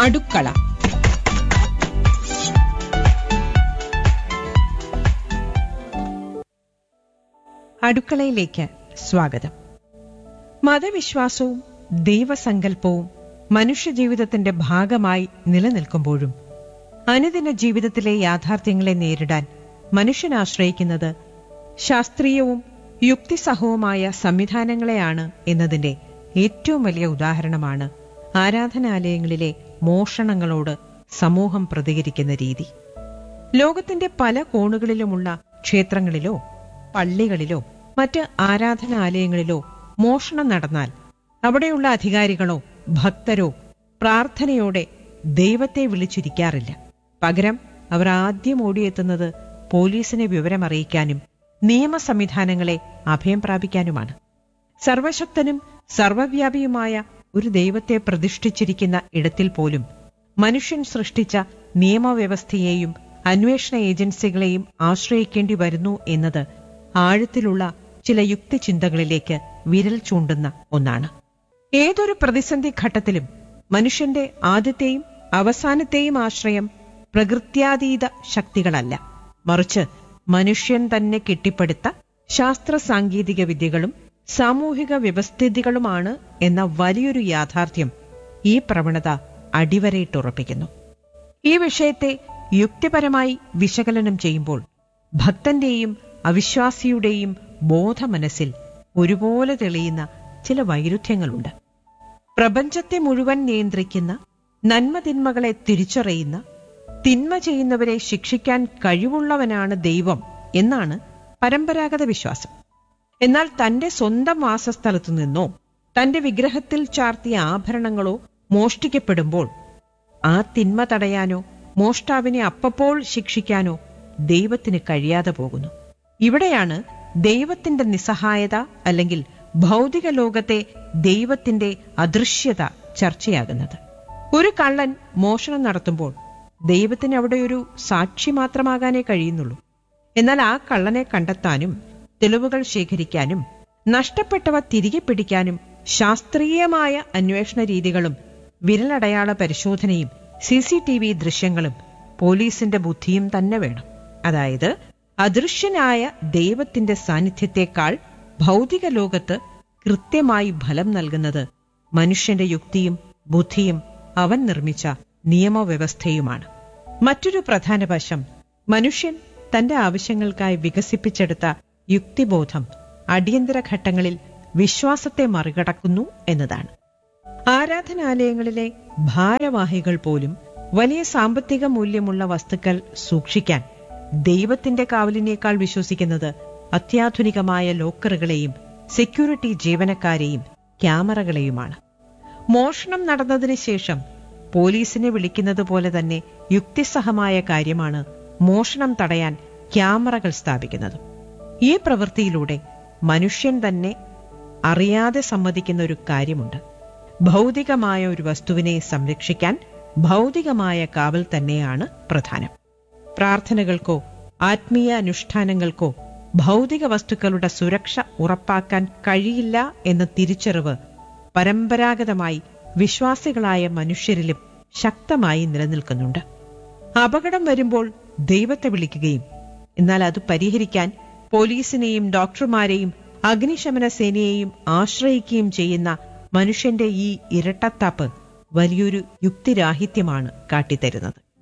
അടുക്കള അടുക്കളയിലേക്ക് സ്വാഗതം മതവിശ്വാസവും ദൈവസങ്കല്പവും മനുഷ്യജീവിതത്തിന്റെ ഭാഗമായി നിലനിൽക്കുമ്പോഴും അനുദിന ജീവിതത്തിലെ യാഥാർത്ഥ്യങ്ങളെ നേരിടാൻ മനുഷ്യൻ ആശ്രയിക്കുന്നത് ശാസ്ത്രീയവും യുക്തിസഹവുമായ സംവിധാനങ്ങളെയാണ് എന്നതിന്റെ ഏറ്റവും വലിയ ഉദാഹരണമാണ് ആരാധനാലയങ്ങളിലെ മോഷണങ്ങളോട് സമൂഹം പ്രതികരിക്കുന്ന രീതി ലോകത്തിന്റെ പല കോണുകളിലുമുള്ള ക്ഷേത്രങ്ങളിലോ പള്ളികളിലോ മറ്റ് ആരാധനാലയങ്ങളിലോ മോഷണം നടന്നാൽ അവിടെയുള്ള അധികാരികളോ ഭക്തരോ പ്രാർത്ഥനയോടെ ദൈവത്തെ വിളിച്ചിരിക്കാറില്ല പകരം അവർ ആദ്യം ഓടിയെത്തുന്നത് പോലീസിനെ വിവരമറിയിക്കാനും നിയമ സംവിധാനങ്ങളെ അഭയം പ്രാപിക്കാനുമാണ് സർവശക്തനും സർവവ്യാപിയുമായ ഒരു ദൈവത്തെ പ്രതിഷ്ഠിച്ചിരിക്കുന്ന ഇടത്തിൽ പോലും മനുഷ്യൻ സൃഷ്ടിച്ച നിയമവ്യവസ്ഥയെയും അന്വേഷണ ഏജൻസികളെയും ആശ്രയിക്കേണ്ടി വരുന്നു എന്നത് ആഴത്തിലുള്ള ചില യുക്തിചിന്തകളിലേക്ക് വിരൽ ചൂണ്ടുന്ന ഒന്നാണ് ഏതൊരു പ്രതിസന്ധി ഘട്ടത്തിലും മനുഷ്യന്റെ ആദ്യത്തെയും അവസാനത്തെയും ആശ്രയം പ്രകൃത്യാതീത ശക്തികളല്ല മറിച്ച് മനുഷ്യൻ തന്നെ കെട്ടിപ്പടുത്ത ശാസ്ത്ര സാങ്കേതിക വിദ്യകളും സാമൂഹിക വ്യവസ്ഥിതികളുമാണ് എന്ന വലിയൊരു യാഥാർത്ഥ്യം ഈ പ്രവണത അടിവരയിട്ടുറപ്പിക്കുന്നു ഈ വിഷയത്തെ യുക്തിപരമായി വിശകലനം ചെയ്യുമ്പോൾ ഭക്തന്റെയും അവിശ്വാസിയുടെയും ബോധമനസ്സിൽ ഒരുപോലെ തെളിയുന്ന ചില വൈരുദ്ധ്യങ്ങളുണ്ട് പ്രപഞ്ചത്തെ മുഴുവൻ നിയന്ത്രിക്കുന്ന നന്മതിന്മകളെ തിരിച്ചറിയുന്ന തിന്മ ചെയ്യുന്നവരെ ശിക്ഷിക്കാൻ കഴിവുള്ളവനാണ് ദൈവം എന്നാണ് പരമ്പരാഗത വിശ്വാസം എന്നാൽ തന്റെ സ്വന്തം വാസസ്ഥലത്തു നിന്നോ തന്റെ വിഗ്രഹത്തിൽ ചാർത്തിയ ആഭരണങ്ങളോ മോഷ്ടിക്കപ്പെടുമ്പോൾ ആ തിന്മ തടയാനോ മോഷ്ടാവിനെ അപ്പപ്പോൾ ശിക്ഷിക്കാനോ ദൈവത്തിന് കഴിയാതെ പോകുന്നു ഇവിടെയാണ് ദൈവത്തിന്റെ നിസ്സഹായത അല്ലെങ്കിൽ ഭൗതിക ലോകത്തെ ദൈവത്തിന്റെ അദൃശ്യത ചർച്ചയാകുന്നത് ഒരു കള്ളൻ മോഷണം നടത്തുമ്പോൾ ദൈവത്തിന് അവിടെ ഒരു സാക്ഷി മാത്രമാകാനേ കഴിയുന്നുള്ളൂ എന്നാൽ ആ കള്ളനെ കണ്ടെത്താനും തെളിവുകൾ ശേഖരിക്കാനും നഷ്ടപ്പെട്ടവ തിരികെ പിടിക്കാനും ശാസ്ത്രീയമായ അന്വേഷണ രീതികളും വിരലടയാള പരിശോധനയും സി സി ടി വി ദൃശ്യങ്ങളും പോലീസിന്റെ ബുദ്ധിയും തന്നെ വേണം അതായത് അദൃശ്യനായ ദൈവത്തിന്റെ സാന്നിധ്യത്തെക്കാൾ ഭൗതിക ലോകത്ത് കൃത്യമായി ഫലം നൽകുന്നത് മനുഷ്യന്റെ യുക്തിയും ബുദ്ധിയും അവൻ നിർമ്മിച്ച നിയമവ്യവസ്ഥയുമാണ് മറ്റൊരു പ്രധാന വശം മനുഷ്യൻ തന്റെ ആവശ്യങ്ങൾക്കായി വികസിപ്പിച്ചെടുത്ത യുക്തിബോധം അടിയന്തര ഘട്ടങ്ങളിൽ വിശ്വാസത്തെ മറികടക്കുന്നു എന്നതാണ് ആരാധനാലയങ്ങളിലെ ഭാരവാഹികൾ പോലും വലിയ സാമ്പത്തിക മൂല്യമുള്ള വസ്തുക്കൾ സൂക്ഷിക്കാൻ ദൈവത്തിന്റെ കാവലിനേക്കാൾ വിശ്വസിക്കുന്നത് അത്യാധുനികമായ ലോക്കറുകളെയും സെക്യൂരിറ്റി ജീവനക്കാരെയും ക്യാമറകളെയുമാണ് മോഷണം നടന്നതിന് ശേഷം പോലീസിനെ വിളിക്കുന്നത് പോലെ തന്നെ യുക്തിസഹമായ കാര്യമാണ് മോഷണം തടയാൻ ക്യാമറകൾ സ്ഥാപിക്കുന്നത് ഈ പ്രവൃത്തിയിലൂടെ മനുഷ്യൻ തന്നെ അറിയാതെ സമ്മതിക്കുന്ന ഒരു കാര്യമുണ്ട് ഭൗതികമായ ഒരു വസ്തുവിനെ സംരക്ഷിക്കാൻ ഭൗതികമായ കാവൽ തന്നെയാണ് പ്രധാനം പ്രാർത്ഥനകൾക്കോ ആത്മീയ അനുഷ്ഠാനങ്ങൾക്കോ ഭൗതിക വസ്തുക്കളുടെ സുരക്ഷ ഉറപ്പാക്കാൻ കഴിയില്ല എന്ന തിരിച്ചറിവ് പരമ്പരാഗതമായി വിശ്വാസികളായ മനുഷ്യരിലും ശക്തമായി നിലനിൽക്കുന്നുണ്ട് അപകടം വരുമ്പോൾ ദൈവത്തെ വിളിക്കുകയും എന്നാൽ അത് പരിഹരിക്കാൻ പോലീസിനെയും ഡോക്ടർമാരെയും അഗ്നിശമന സേനയെയും ആശ്രയിക്കുകയും ചെയ്യുന്ന മനുഷ്യന്റെ ഈ ഇരട്ടത്താപ്പ് വലിയൊരു യുക്തിരാഹിത്യമാണ് കാട്ടിത്തരുന്നത്